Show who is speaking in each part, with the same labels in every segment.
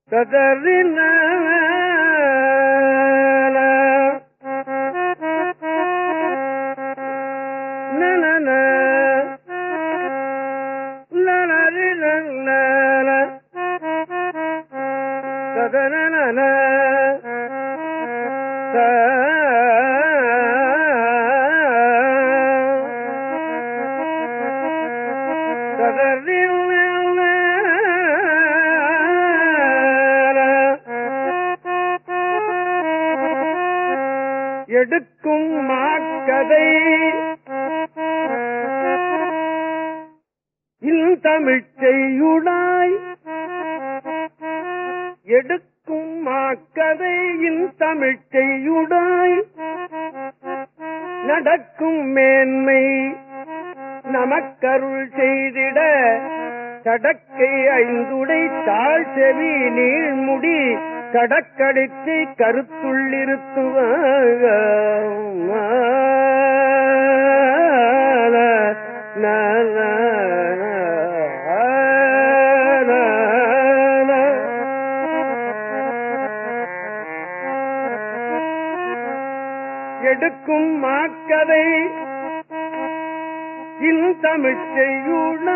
Speaker 1: கதறின எடுக்கும் மாக்கதை இல் தமிழ்ச்செய்யுடாய் எடுக்கும் மாக்கதை இல் தமிழ்ச்செய்யுடாய் நடக்கும் மேன்மை நமக்கருள் செய்திட கடக்கை ஐந்துடை தாழ் செவி நீழ்முடி கடக்கடித்து எடுக்கும் மாக்கதை இல் தமிழ்ச்செய்யுள்ள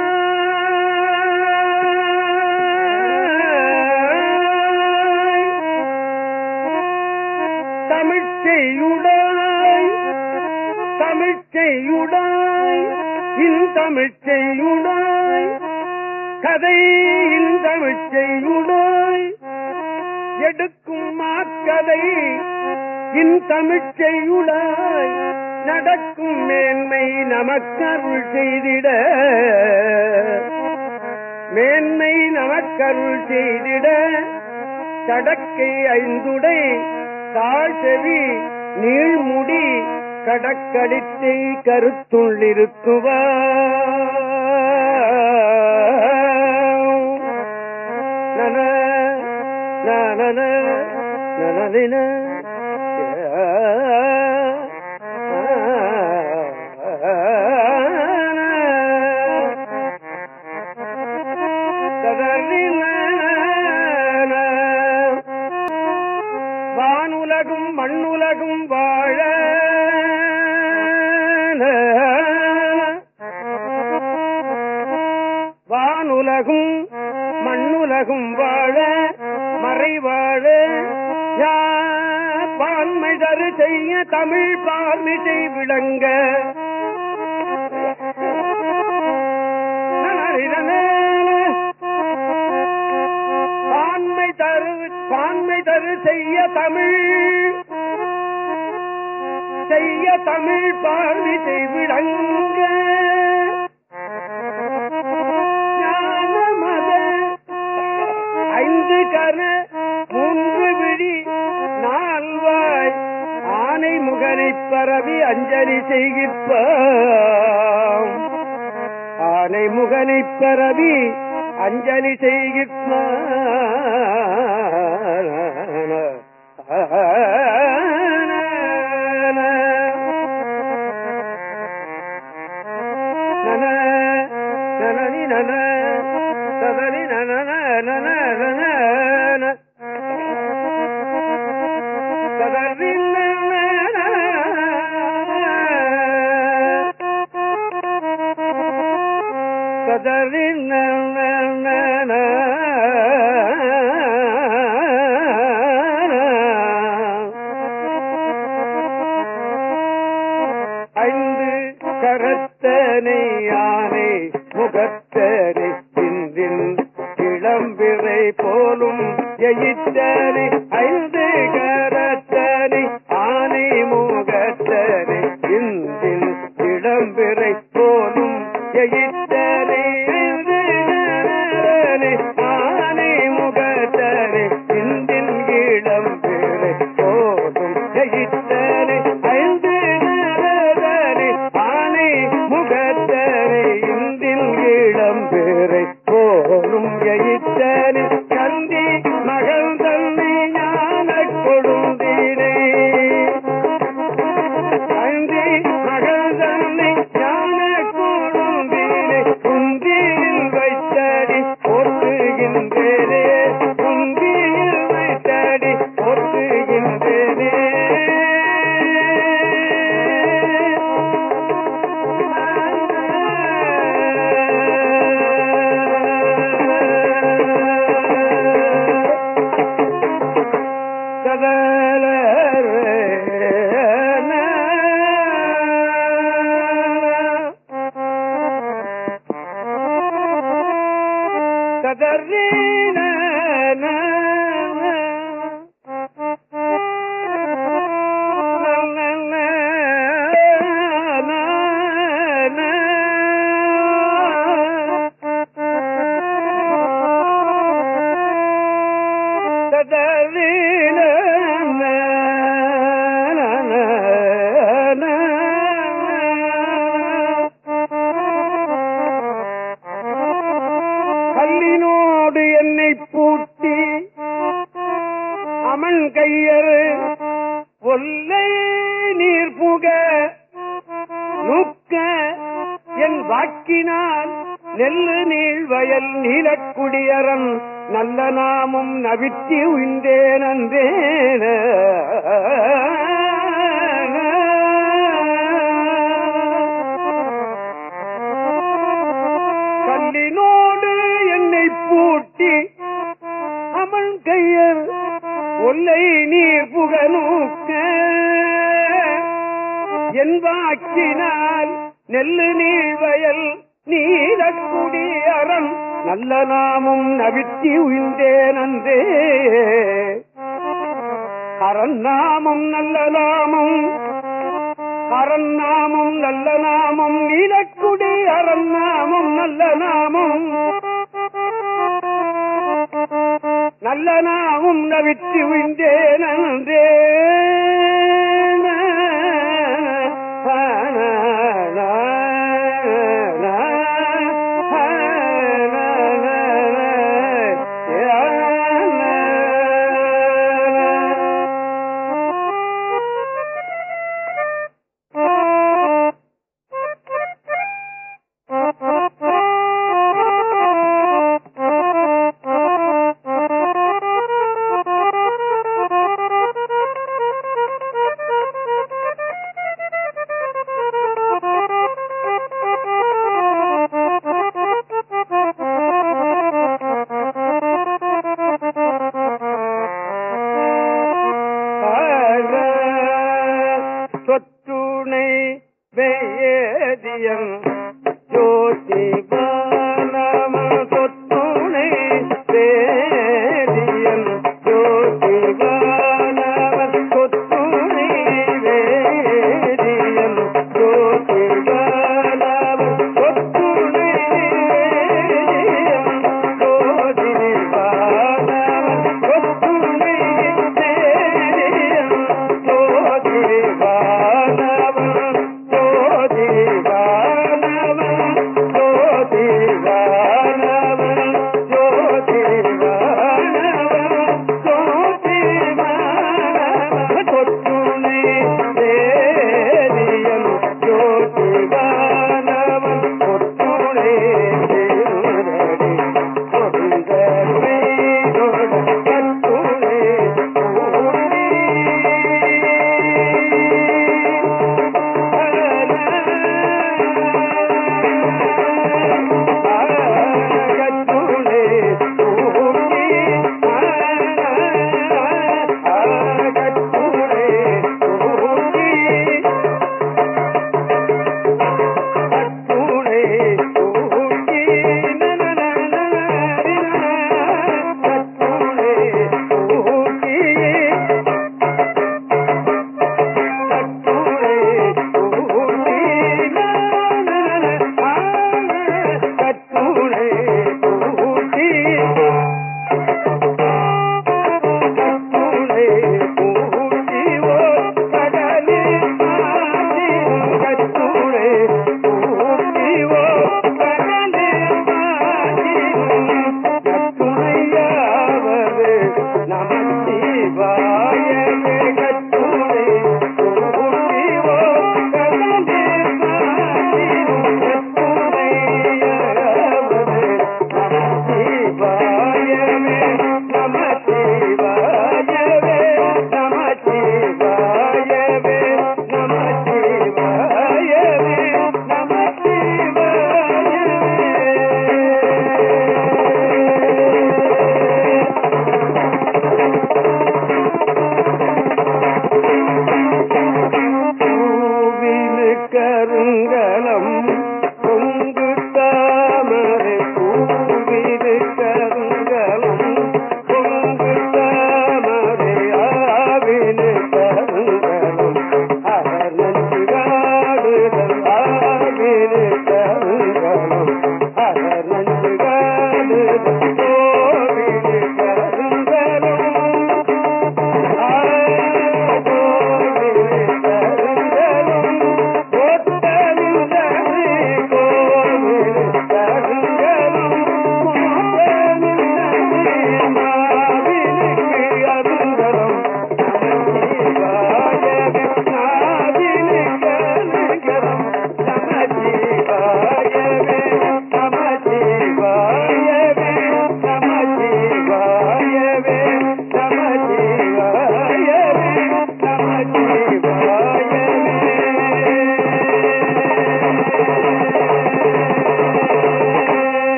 Speaker 1: தமிழ்ச்செய்யுடாய் தமிழ்ச்செய்யுடாய் இன் தமிழ்ச்செய்யுடாய் கதை இன் தமிழ்ச்செய்யுடாய் எடுக்கும் மாக்கதை இன் தமிழ்ச்செய்யுடாய் நடக்கும் மேன்மை நமக்கருள் செய்திட மேன்மை நமக்கருள் செய்திட கடக்கை ஐந்துடை தாழ்செவி நீழ்முடி கடக்கடித்தை கருத்துள்ளிருத்துவ நன நன நனதின வானுலகும் மண்ணுலகும் வாழ வானுலகும் மண்ணுலகும் வாழ மறைவாழ பான்மை தரு செய்ய தமிழ் பார்மிசை விளங்க பான்மை தரு பான்மை தரு செய்ய தமிழ் செய்ய தமிழ் பார்மிசை விளங்க ஞானமத ஐந்து கர மூன்று விழி நால்வாய் ஆனை முகனை பரவி அஞ்சலி செய்கிற்பாம் ஆனை முகனை பரவி அஞ்சலி செய்கிற்பான் நனனி நன சதனி நன நன நன சதனி சதனி ஐந்து கரத்தனை யானை முகத்தனை பிந்தின் இளம்பிறை போலும் எயித்தனை ஐந்து கரத்தனை ஆனை முகத்தனை பிந்தின் இளம்பிறை போலும் எயித்தனை ஐந்து கரத்தனை ஆனை முகத்தனை பிந்தின் இளம்பிறை போலும் எயித்தனை ஐந்து கரத்தனை ஆனை முகத்தனை இந்தில் இளம் பேரை போலும் எயித்தனை கந்தி மகள் தன்னை ஞான கொடு கல்லினோடு என்னை பூட்டி அமன் கையர் ஒல்லை நீர் புக நுக்க என் வாக்கினால் நெல்லு நீள் வயல் நீலக்குடியரன் நல்ல நாமும் நவிற்றி உய்ந்தேன் அன்றேன கல்லினோடு என்னை பூட்டி அமன் கையர் ஒல்லை நீர் புகநூக்க என் வாக்கினால் நெல்லு நீள் வயல் நீலக்குடி அறம் நல்ல நாமும் நவித்தி உய்ந்தேன் அன்றே அரண் நாமம் நல்ல நாமம் அரண் நாமம் நல்ல நாமம் நீலக்குடி அரண் நாமம் நல்ல நாமம் நல்ல நாமும் நவித்து உய்ந்தேன் அன்றே சொற்றுணை வேதியம் ஜோதி பாலம சொற்றுணை வேதியம் ஜோதி பாலம சொற்றுணை வேதியம் ஜோதி பாலம சொற்றுணை வேதியம் ஜோதி பாலம சொற்றுணை வேதியம் ஜோதி பாலம ஜோதி பாலம ஜோதி பாலம ஜோதி பாலம ஜோதி பாலம சொற்றுணை வேதியம் ஜோதி பாலம சொற்றுணை திருவடி சொந்தமே கட்டுணை நமச்சிவாயமே கட்டுரை ஊட்டிவோ கடலே நமச்சிவாயமே நமச்சிவாயவே நமச்சிவாயவே நமச்சிவாயவே நமச்சிவாயவே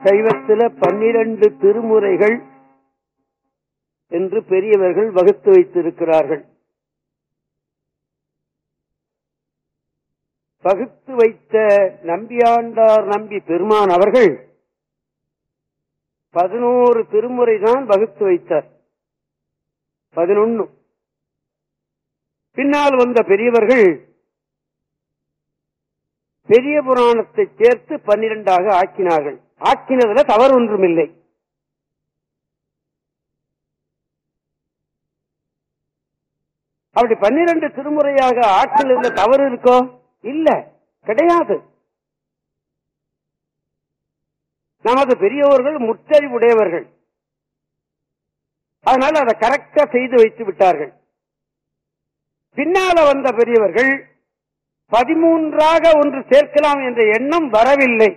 Speaker 1: சைவத்தில பன்னிரண்டு திருமுறைகள் என்று பெரியவர்கள் வகுத்து வைத்திருக்கிறார்கள் வகுத்து வைத்த நம்பியாண்டார் நம்பி பெருமான் அவர்கள் பதினோரு திருமுறை தான் வகுத்து வைத்தார் பதினொன்னு பின்னால் வந்த பெரியவர்கள் பெரிய புராணத்தை சேர்த்து பன்னிரண்டாக ஆக்கினார்கள் ஆக்கினதுல தவறு ஒன்றுமில்லை அப்படி பன்னிரண்டு திருமுறையாக ஆக்கினதுல தவறு இருக்கோ இல்ல கிடையாது நமது பெரியவர்கள் முற்றறிவுடையவர்கள் அதனால அதை கரெக்டா செய்து வைத்து விட்டார்கள் பின்னால வந்த பெரியவர்கள் பதிமூன்றாக ஒன்று சேர்க்கலாம் என்ற எண்ணம் வரவில்லை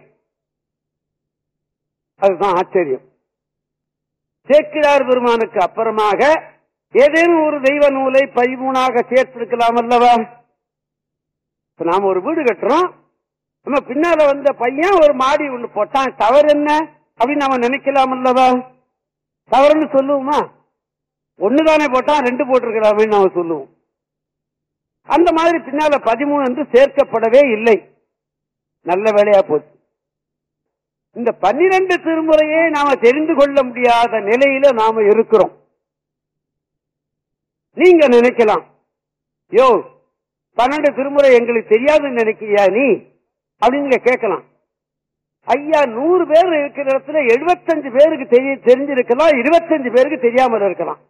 Speaker 1: அதுதான் ஆச்சரியம் சேக்கிரார் பெருமானுக்கு அப்புறமாக ஏதேனும் ஒரு தெய்வ நூலை பதிமூணாக சேர்த்திருக்கலாம் அல்லவா இப்ப நாம ஒரு வீடு கட்டுறோம் நம்ம பின்னால வந்த பையன் ஒரு மாடி ஒண்ணு போட்டான் தவறு என்ன அப்படின்னு நாம நினைக்கலாம் அல்லவா தவறுன்னு சொல்லுவோமா ஒண்ணுதானே போட்டான் ரெண்டு போட்டிருக்கலாமே நாம சொல்லுவோம் அந்த மாதிரி பின்னால பதிமூணு என்று சேர்க்கப்படவே இல்லை நல்ல வேலையா போச்சு இந்த பன்னிரண்டு திருமுறையை நாம தெரிந்து கொள்ள முடியாத நிலையில நாம இருக்கிறோம் நீங்க நினைக்கலாம் யோ பன்னெண்டு திருமுறை எங்களுக்கு தெரியாதுன்னு நினைக்கிறியா நீ அப்படின்னு நீங்க கேட்கலாம் ஐயா நூறு பேர் இருக்கிற இடத்துல எழுபத்தஞ்சு பேருக்கு தெரிய தெரிஞ்சிருக்கலாம் இருபத்தஞ்சு பேருக்கு தெரியாமல் இருக்கலாம்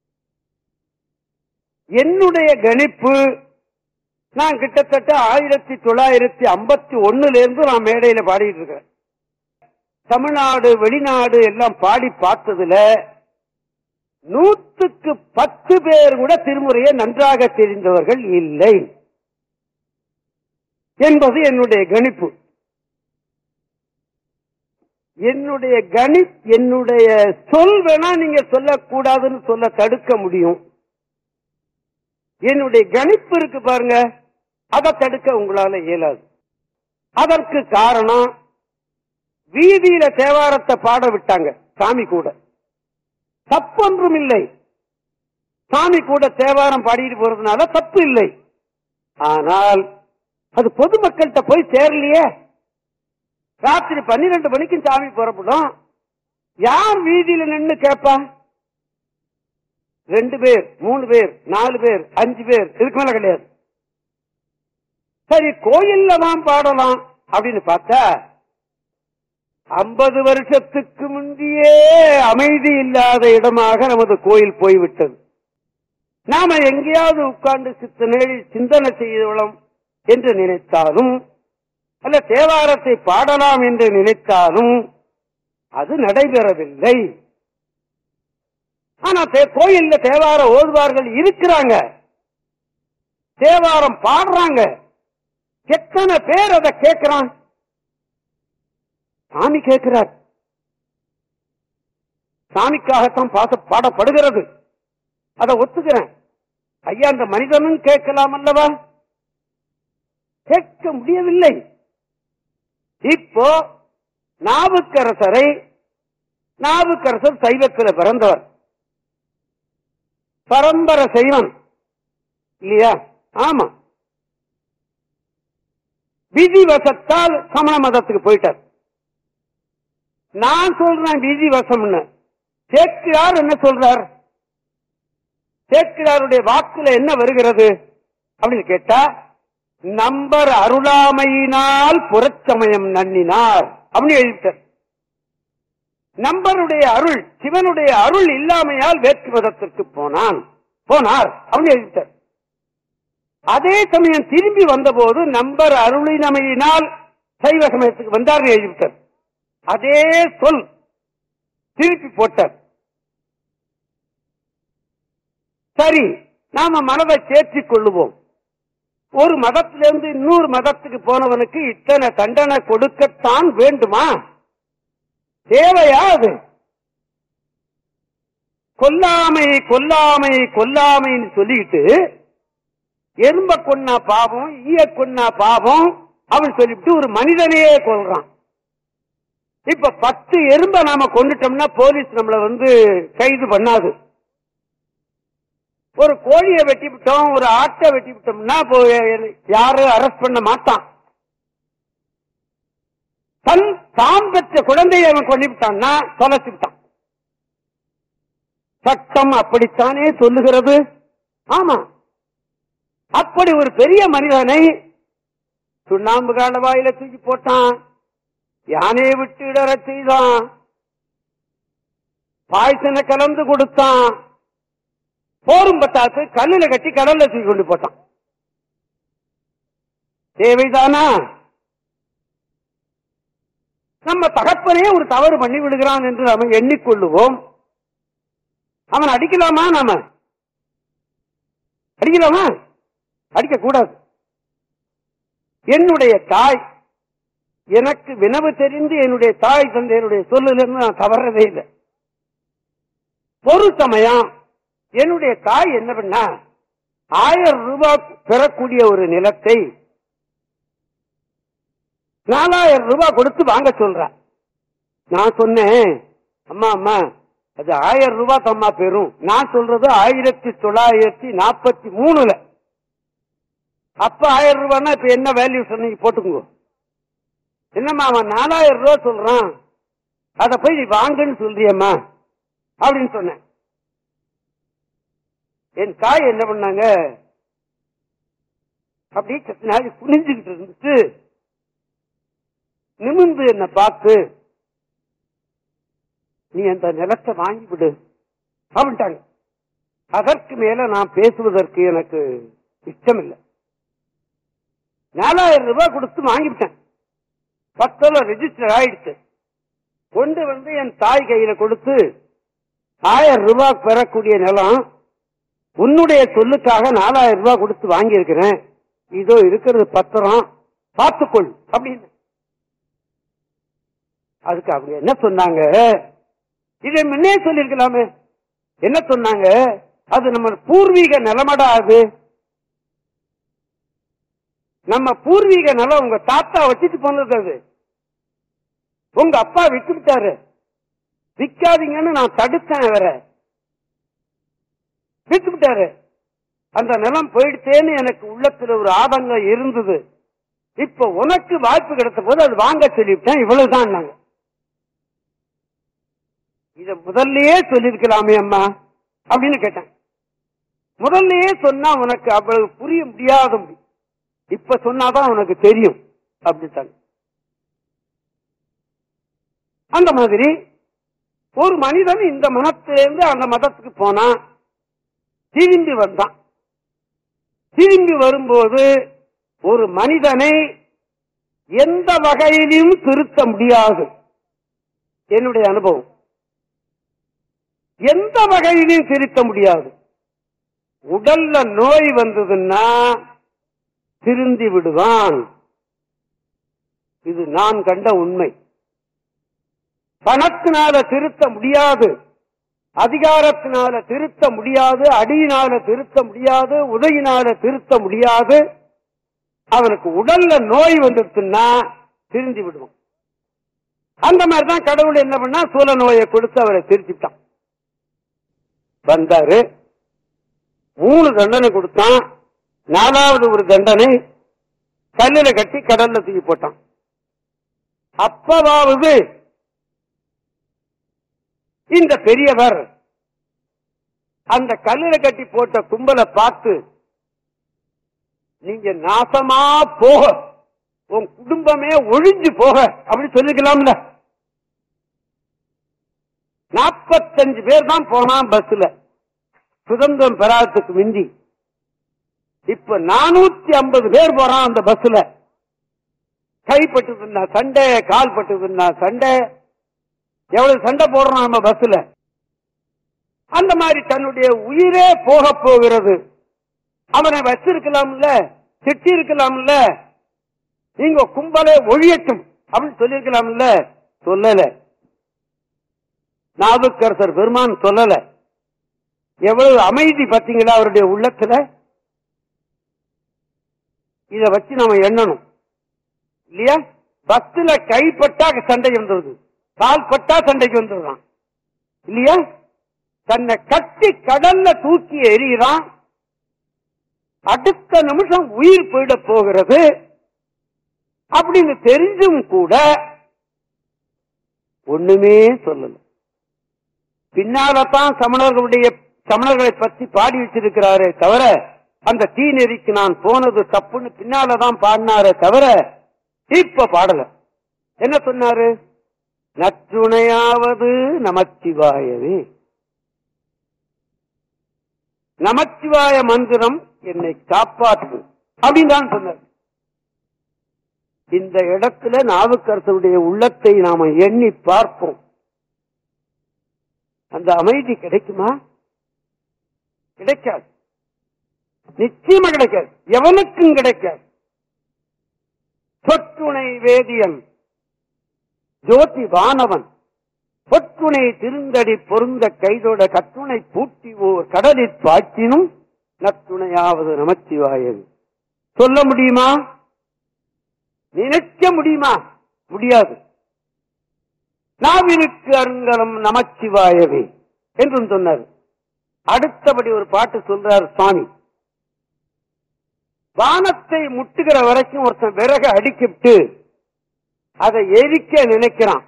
Speaker 1: என்னுடைய கணிப்பு நான் கிட்டத்தட்ட ஆயிரத்தி தொள்ளாயிரத்தி ஐம்பத்தி ஒண்ணுல இருந்து நான் மேடையில பாடிட்டு இருக்கிறேன் தமிழ்நாடு வெளிநாடு எல்லாம் பாடி பார்த்ததுல நூற்றுக்கு பத்து பேர் கூட திருமுறையை நன்றாக தெரிந்தவர்கள் இல்லை என்பது என்னுடைய கணிப்பு என்னுடைய கணி என்னுடைய சொல் வேணா நீங்க சொல்லக்கூடாதுன்னு சொல்ல தடுக்க முடியும் என்னுடைய கணிப்பு இருக்கு பாருங்க அதை தடுக்க உங்களால இயலாது அதற்கு காரணம் வீதியில தேவாரத்தை பாட விட்டாங்க சாமி கூட தப்பொன்றும் இல்லை சாமி கூட தேவாரம் பாடிட்டு போறதுனால தப்பு இல்லை ஆனால் அது பொதுமக்கள்கிட்ட போய் சேரலையே ராத்திரி பன்னிரண்டு மணிக்கும் சாமி புறப்படும் யார் வீதியில நின்னு கேட்பா ரெண்டு பேர் மூணு பேர் நாலு பேர் அஞ்சு பேர் இதுக்கு மேல கிடையாது சரி கோயில்ல தான் பாடலாம் அப்படின்னு பார்த்தா ஐம்பது வருஷத்துக்கு முந்தையே அமைதி இல்லாத இடமாக நமது கோயில் போய்விட்டது நாம எங்கேயாவது உட்கார்ந்து சித்தனை சிந்தனை செய்தோம் என்று நினைத்தாலும் அல்ல தேவாரத்தை பாடலாம் என்று நினைத்தாலும் அது நடைபெறவில்லை ஆனா தே- கோயில்ல தேவார ஓதுவார்கள் இருக்கிறாங்க தேவாரம் பாடுறாங்க எத்தனை பேர் அதை கேட்கிறான் சாமி கேட்கிறார் சாமிக்காகத்தான் பாச பாடப்படுகிறது அதை ஒத்துக்கிறேன் ஐயா அந்த மனிதனும் கேட்கலாம் அல்லவா கேட்க முடியவில்லை இப்போ நாவுக்கரசரை நாவுக்கரசர் சைவத்தில் பிறந்தவர் பரம்பர சைவன் இல்லையா ஆமா விதிவசத்தால் சமண மதத்துக்கு போயிட்டார் நான் சொல்றேன் விதிவசம்னு சேக்கிரார் என்ன சொல்றார் சேக்கிராருடைய வாக்குல என்ன வருகிறது அப்படின்னு கேட்டா நம்பர் அருளாமையினால் புறச்சமயம் நன்னினார் அப்படின்னு எழுதிட்டார் நம்பருடைய அருள் சிவனுடைய அருள் இல்லாமையால் வேற்று மதத்திற்கு போனான் போனார் அப்படின்னு எழுதிட்டார் அதே சமயம் திரும்பி வந்தபோது நம்பர் அருளினமையினால் சைவ சமயத்துக்கு வந்தார் எழுதிவிட்டார் அதே சொல் திருப்பி போட்டார் சரி நாம மனதை தேற்றிக் கொள்ளுவோம் ஒரு மதத்திலிருந்து இன்னொரு மதத்துக்கு போனவனுக்கு இத்தனை தண்டனை கொடுக்கத்தான் வேண்டுமா தேவையா அது கொல்லாமை கொல்லாமை கொல்லாமைன்னு சொல்லிட்டு எறும்ப கொன்னா பாவம் ஈய கொன்னா பாவம் அவன் சொல்லிட்டு ஒரு மனிதனையே கொல்றான் இப்ப பத்து எறும்ப நாம கொண்டுட்டோம்னா போலீஸ் நம்மள வந்து கைது பண்ணாது ஒரு கோழியை வெட்டி விட்டோம் ஒரு ஆட்டை வெட்டி விட்டோம்னா போ- யாரும் அரெஸ்ட் பண்ண மாட்டான் தன் தாம் பெற்ற குழந்தையை அவன் கொண்டு விட்டான்னா தொலைச்சு விட்டான் சட்டம் அப்படித்தானே சொல்லுகிறது ஆமா அப்படி ஒரு பெரிய மனிதனை சுண்ணாம்பு கால வாயில தூக்கி போட்டான் யானையை விட்டு இடறச் செய்தான் பாய்சனை கலந்து கொடுத்தான் போரும் பட்டாத்து கல்லுல கட்டி கடல்ல தூக்கி கொண்டு போட்டான் தேவைதானா நம்ம தகப்பனே ஒரு தவறு பண்ணி விடுகிறான் என்று நாம் எண்ணிக்கொள்ளுவோம் அவன் அடிக்கலாமா நாம அடிக்கலாமா அடிக்க கூடாது என்னுடைய தாய் எனக்கு வினவு தெரிந்து என்னுடைய தாய் தந்தையருடைய சொல்லிலிருந்து நான் தவறதே இல்லை ஒரு சமயம் என்னுடைய தாய் என்ன பண்ணா ஆயிரம் ரூபாய் பெறக்கூடிய ஒரு நிலத்தை நாலாயிரம் ரூபாய் கொடுத்து வாங்க சொல்ற நான் சொன்னேன் அம்மா அம்மா அது ஆயிரம் ரூபாய் தம்மா பெறும் நான் சொல்றது ஆயிரத்தி தொள்ளாயிரத்தி நாற்பத்தி மூணுல அப்ப ஆயிரம் ரூபாய்னா இப்ப என்ன வேல்யூ சொன்னீங்க போட்டுக்கோங்க என்னம்மா அவன் நாலாயிரம் ரூபாய் சொல்றான் அத போய் நீ வாங்குன்னு சொல்றியம்மா அப்படின்னு சொன்னேன் என் தாய் என்ன பண்ணாங்க அப்படியே சத்து நாள் குனிஞ்சுக்கிட்டு இருந்துச்சு நிமிர்ந்து என்ன பார்த்து நீ அந்த நிலத்தை வாங்கி விடு அப்படின்ட்டாங்க அதற்கு மேல நான் பேசுவதற்கு எனக்கு இஷ்டம் இல்லை நாலாயிரம் ரூபாய் கொடுத்து வாங்கிவிட்டேன் பத்தல ரெஜிஸ்டர் ஆயிடுச்சு கொண்டு வந்து என் தாய் கையில கொடுத்து ஆயிரம் ரூபாய் பெறக்கூடிய நிலம் உன்னுடைய சொல்லுக்காக நாலாயிரம் ரூபாய் கொடுத்து வாங்கியிருக்கிறேன் இதோ இருக்கிறது பத்திரம் பார்த்துக்கொள் அப்படின்னு அதுக்கு அவங்க என்ன சொன்னாங்க இதை முன்னே சொல்லிருக்கலாமே என்ன சொன்னாங்க அது நம்ம பூர்வீக நிலமடா அது நம்ம பூர்வீக நிலம் உங்க தாத்தா வச்சுட்டு போனது அது உங்க அப்பா விட்டு விட்டாரு விக்காதீங்கன்னு நான் தடுத்தேன் அவரை விட்டு விட்டாரு அந்த நிலம் போயிடுச்சேன்னு எனக்கு உள்ளத்துல ஒரு ஆதங்கம் இருந்தது இப்ப உனக்கு வாய்ப்பு கிடைத்த போது அது வாங்க சொல்லிவிட்டேன் இவ்வளவுதான் நாங்க இத முதல்லயே சொல்லிருக்கலாமே அம்மா அப்படின்னு கேட்டேன் முதல்லயே சொன்னா உனக்கு அவ்வளவு புரிய முடியாத இப்ப சொன்னாதான் உனக்கு தெரியும் அப்படித்தாங்க அந்த மாதிரி ஒரு மனிதன் இந்த மதத்திலிருந்து அந்த மதத்துக்கு போனா திரும்பி வந்தான் திரும்பி வரும்போது ஒரு மனிதனை எந்த வகையிலும் திருத்த முடியாது என்னுடைய அனுபவம் எந்த வகையிலும் திருத்த முடியாது உடல்ல நோய் வந்ததுன்னா திருந்தி விடுவான் இது நான் கண்ட உண்மை பணத்தினால திருத்த முடியாது அதிகாரத்தினால திருத்த முடியாது அடியினால திருத்த முடியாது உதவினால திருத்த முடியாது அவனுக்கு உடல்ல நோய் வந்துருச்சுன்னா திருந்தி விடுவான் அந்த மாதிரிதான் கடவுள் என்ன பண்ணா சூல நோயை கொடுத்து அவரை திருத்திட்டான் வந்தாரு மூணு தண்டனை கொடுத்தான் நாலாவது ஒரு தண்டனை கல்லில கட்டி கடல்ல தூக்கி போட்டான் அப்பவாவது இந்த பெரியவர் அந்த கல்லில கட்டி போட்ட கும்பலை பார்த்து நீங்க நாசமா போக உன் குடும்பமே ஒழிஞ்சு போக அப்படி சொல்லிக்கலாம்ல நாற்பத்தஞ்சு பேர் தான் போனான் பஸ்ல சுதந்திரம் பெறாததுக்கு மிஞ்சி இப்ப நானூத்தி ஐம்பது பேர் போறான் அந்த பஸ்ல கைப்பட்டதுன்னா சண்டை கால் பட்டதுன்னா சண்டை எவ்வளவு சண்டை போடுறோம் நம்ம பஸ்ல அந்த மாதிரி தன்னுடைய உயிரே போக போகிறது அவனை வச்சிருக்கலாம்ல திட்டி இருக்கலாம்ல நீங்க கும்பலே ஒழியட்டும் அப்படின்னு சொல்லியிருக்கலாம்ல சொல்லல நாவுக்கரசர் பெருமான் சொல்லல எவ்வளவு அமைதி பாத்தீங்களா அவருடைய உள்ளத்துல இத வச்சு நாம எண்ணணும் இல்லையா பஸ்ல கைப்பட்டா சண்டை வந்துருது கால் பட்டா சண்டைக்கு வந்துடுறான் இல்லையா தன்னை கட்டி கடல்ல தூக்கி எறிகிறான் அடுத்த நிமிஷம் உயிர் போயிட போகிறது அப்படின்னு தெரிஞ்சும் கூட ஒண்ணுமே சொல்லல பின்னால்தான் சமணர்களுடைய சமணர்களை பற்றி பாடி வச்சிருக்கிறாரே தவிர அந்த தீ நெறிக்கு நான் போனது தப்புன்னு பின்னாலதான் பாடினாரே தவிர இப்ப பாடல என்ன சொன்னாரு நற்றுணையாவது நமச்சிவாயவே நமச்சிவாய மந்திரம் என்னை காப்பாற்றும் அப்படின்னு தான் சொன்னார் இந்த இடத்துல நாவுக்கரசருடைய உள்ளத்தை நாம எண்ணி பார்ப்போம் அந்த அமைதி கிடைக்குமா கிடைக்காது நிச்சயமா கிடைக்காது எவனுக்கும் கிடைக்காது சொற்றுணை வேதியன் ஜோதி வானவன் பொற்றுணை திருந்தடி பொருந்த கைதோட கற்றுணை பூட்டி ஓர் கடலில் பாய்ச்சினும் நத்துணையாவது நமச்சிவாயது சொல்ல முடியுமா நினைக்க முடியுமா முடியாது நாவினுக்கு அருங்கலம் நமச்சிவாயவே என்றும் சொன்னார் அடுத்தபடி ஒரு பாட்டு சொல்றார் சுவாமி வானத்தை முட்டுகிற வரைக்கும் ஒருத்தன் விறக அடிக்கிட்டு அதை எரிக்க நினைக்கிறான்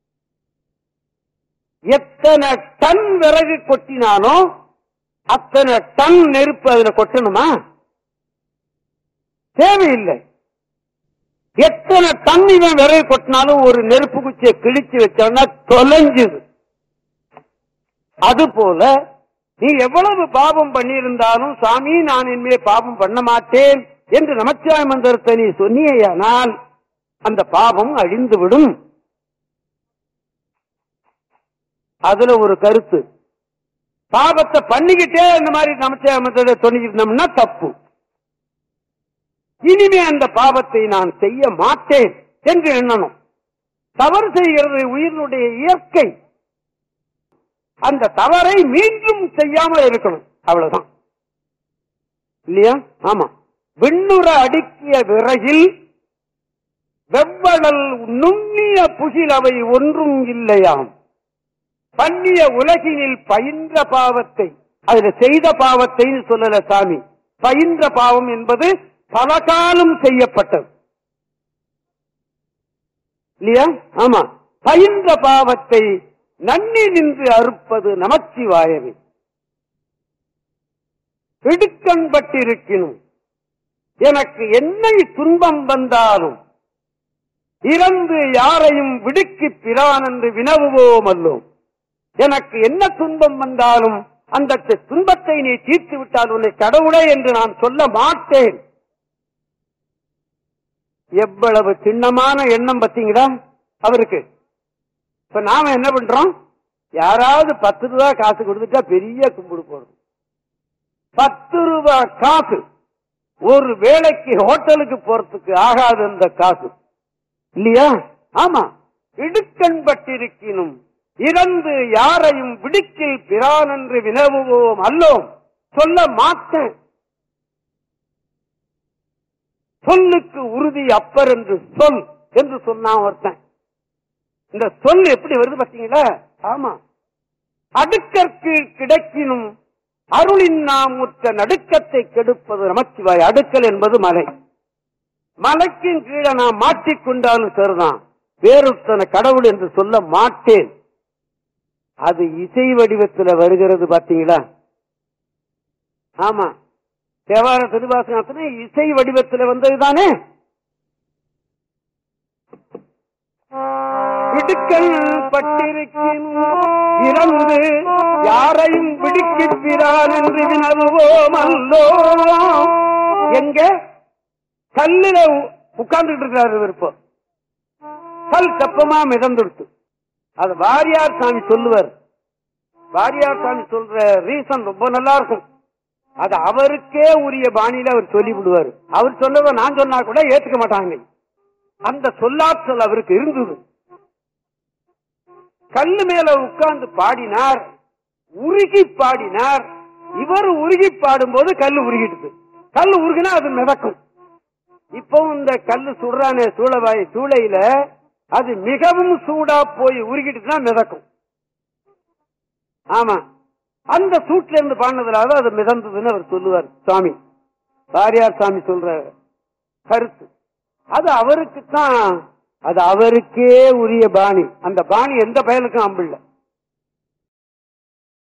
Speaker 1: எத்தனை டன் விறகு கொட்டினானோ அத்தனை டன் நெருப்பு அதுல கொட்டணுமா தேவையில்லை எத்தனை டன் இவன் விறகு கொட்டினாலும் ஒரு நெருப்பு குச்சியை கிழிச்சு வச்சோம்னா தொலைஞ்சுது அது போல நீ எவ்வளவு பாவம் பண்ணியிருந்தாலும் சாமி நான் இனிமே பாவம் பண்ண மாட்டேன் என்று நமச்சிவாய மந்திரத்தை நீ சொன்னியானால் அந்த பாவம் அழிந்துவிடும் அதுல ஒரு கருத்து பாவத்தை பண்ணிக்கிட்டே இந்த மாதிரி நமச்சிவாய மந்திரத்தை சொன்னிக்கிட்டோம்னா தப்பு இனிமே அந்த பாவத்தை நான் செய்ய மாட்டேன் என்று எண்ணணும் தவறு செய்கிறது உயிரினுடைய இயற்கை அந்த தவறை மீண்டும் செய்யாமல் இருக்கணும் அவ்வளவுதான் இல்லையா ஆமா விண்ணுற அடுக்கிய விறகில் வெவ்வடல் நுண்ணிய புகில் அவை ஒன்றும் இல்லையாம் பண்ணிய உலகினில் பயின்ற பாவத்தை அதுல செய்த பாவத்தை சொல்லல சாமி பயின்ற பாவம் என்பது பல காலம் செய்யப்பட்டது இல்லையா ஆமா பயின்ற பாவத்தை நன்னி நின்று அறுப்பது நமச்சிவாயவே இடுக்கண்பட்டிருக்கணும் எனக்கு என்னை துன்பம் வந்தாலும் இறந்து யாரையும் விடுக்கி பிரான் என்று வினவுவோம் அல்லோம் எனக்கு என்ன துன்பம் வந்தாலும் அந்த துன்பத்தை நீ தீர்த்து விட்டால் உன்னை கடவுளே என்று நான் சொல்ல மாட்டேன் எவ்வளவு சின்னமான எண்ணம் பத்தீங்களா அவருக்கு இப்ப நாம என்ன பண்றோம் யாராவது பத்து ரூபாய் காசு கொடுத்துட்டா பெரிய கும்பிடு போடுறோம் பத்து ரூபாய் காசு ஒரு வேலைக்கு ஹோட்டலுக்கு போறதுக்கு ஆகாது அந்த காசு இல்லையா ஆமா இடுக்கண்பட்டிருக்கினும் இறந்து யாரையும் விடுக்கில் பிரான் என்று வினவுவோம் அல்லோம் சொல்ல மாட்டேன் சொல்லுக்கு உறுதி அப்பர் என்று சொல் என்று சொன்னான் ஒருத்தன் இந்த சொல் எப்படி வருது பாத்தீங்களா ஆமா அடுக்கற்கு கிடைக்கினும் அருளின் நாம் உற்ற நடுக்கத்தை கெடுப்பது நமச்சிவாய் அடுக்கல் என்பது மலை மலைக்கும் கீழே நான் மாட்டிக்கொண்டாலும் சரிதான் வேறொருத்தன கடவுள் என்று சொல்ல மாட்டேன் அது இசை வடிவத்தில் வருகிறது பாத்தீங்களா ஆமா தேவார திருவாசனத்துல இசை வடிவத்தில் வந்தது தானே இடுக்கல் பட்டிருக்கின் இறந்து யாரையும் விடுக்கிற்கிறான் என்று வினவுவோம் அல்லோ எங்க கல்லுல உட்கார்ந்துட்டு இருக்கிறாரு விருப்பம் கல் தப்பமா மிதந்துடுத்து அது வாரியார் சாமி சொல்லுவார் வாரியார் சாமி சொல்ற ரீசன் ரொம்ப நல்லா இருக்கும் அது அவருக்கே உரிய பாணியில அவர் சொல்லி விடுவார் அவர் சொன்னதை நான் சொன்னா கூட ஏத்துக்க மாட்டாங்க அந்த சொல்லாற்றல் அவருக்கு இருந்தது கல்லு மேல உட்கார்ந்து பாடினார் உருகி பாடினார் இவர் உருகி பாடும்போது கல்லு உருகிடுது கல்லு உருகினா அது மிதக்கும் இப்பவும் இந்த கல்லு சுடுறானே சூளவாய் சூளையில அது மிகவும் சூடா போய் உருகிட்டு தான் மிதக்கும் ஆமா அந்த சூட்ல இருந்து பாடினதுனால அது மிதந்ததுன்னு அவர் சொல்லுவார் சுவாமி வாரியார் சாமி சொல்ற கருத்து அது அவருக்கு தான் அது அவருக்கே உரிய பாணி அந்த பாணி எந்த பயலுக்கும் அம்பில்ல